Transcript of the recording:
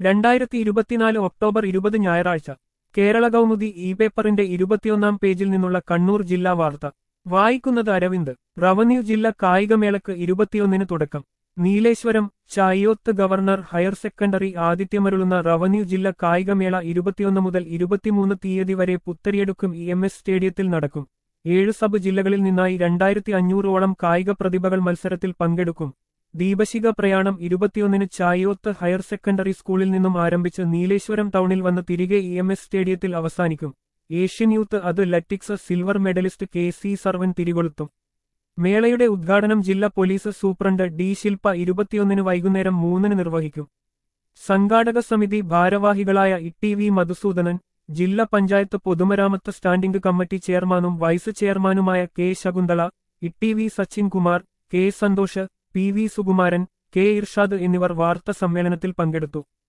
രണ്ടായിരത്തി ഇരുപത്തിനാല് ഒക്ടോബർ ഇരുപത് ഞായറാഴ്ച കേരള കൗമുദി ഇ പേപ്പറിന്റെ ഇരുപത്തിയൊന്നാം പേജിൽ നിന്നുള്ള കണ്ണൂർ ജില്ലാ വാർത്ത വായിക്കുന്നത് അരവിന്ദ് റവന്യൂ ജില്ല കായികമേളക്ക് ഇരുപത്തിയൊന്നിന് തുടക്കം Nileshwaram Chayoth government higher secondary ആതിഥ്യമരുളുന്ന റവന്യൂ ജില്ല കായികമേള ഇരുപത്തിയൊന്ന് മുതൽ ഇരുപത്തിമൂന്ന് തീയതി വരെ പുത്തരിയെടുക്കും ഇ എം എസ് സ്റ്റേഡിയത്തിൽ നടക്കും ഏഴ് സബ് ജില്ലകളിൽ നിന്നായി രണ്ടായിരത്തി അഞ്ഞൂറോളം കായിക പ്രതിഭകൾ മത്സരത്തിൽ പങ്കെടുക്കും ദീപശിഖ പ്രയാണം ഇരുപത്തിയൊന്നിന് ചായോത്ത് ഹയർ സെക്കൻഡറി സ്കൂളിൽ നിന്നും ആരംഭിച്ച് നീലേശ്വരം ടൗണിൽ വന്ന് തിരികെ ഇ എം എസ് സ്റ്റേഡിയത്തിൽ അവസാനിക്കും Asian youth athletics silver medalist K C Sarvan തിരികൊളുത്തും മേളയുടെ ഉദ്ഘാടനം ജില്ലാ പോലീസ് സൂപ്രണ്ട് ഡി ശില്പ ഇരുപത്തിയൊന്നിന് വൈകുന്നേരം മൂന്നിന് നിർവഹിക്കും സംഘാടക സമിതി ഭാരവാഹികളായ ഇ വി മധുസൂദനൻ ജില്ലാ പഞ്ചായത്ത് പൊതുമരാമത്ത് സ്റ്റാൻഡിംഗ് കമ്മിറ്റി ചെയർമാനും വൈസ് ചെയർമാനുമായ K Shakunthala E V Sachin Kumar K Santhosh P V Sukumaran K Irshad എന്നിവർ വാർത്താ സമ്മേളനത്തിൽ പങ്കെടുത്തു